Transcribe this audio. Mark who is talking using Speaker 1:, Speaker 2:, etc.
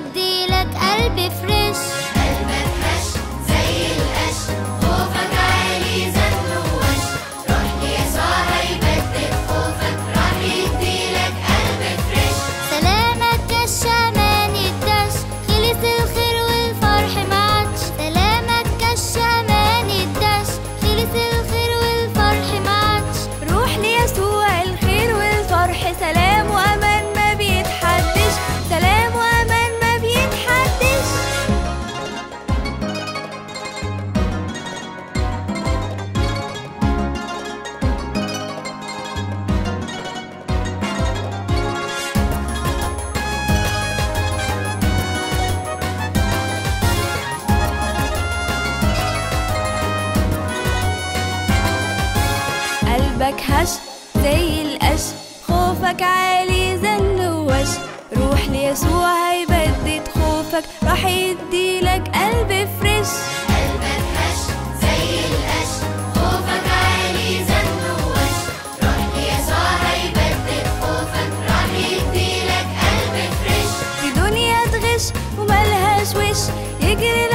Speaker 1: يديلك قلب فريش
Speaker 2: قلبك هش زي القش خوفك عالي زن ووش روح ليسوع هيبدل خوفك راح يديلك قلب فريش
Speaker 1: سلامك كش امان الدش خلص الخير والفرح معكش سلامك كش امان الدش خلص الخير والفرح معكش
Speaker 3: روح ليسوع الخير والفرح سلام وامان ما بيتحدش سلام وامان ما بيتحدش قلبك هش زي القش خوفك عالي زن ووش روح ليسوع هيبدد خوفك راح يديلك قلب فريش
Speaker 2: قلبك هش زي القش خوفك عالي زن ووش روح ليسوع هيبدل خوفك راح يديلك قلب فريش
Speaker 3: في دنيا تغش وملهاش وش يجري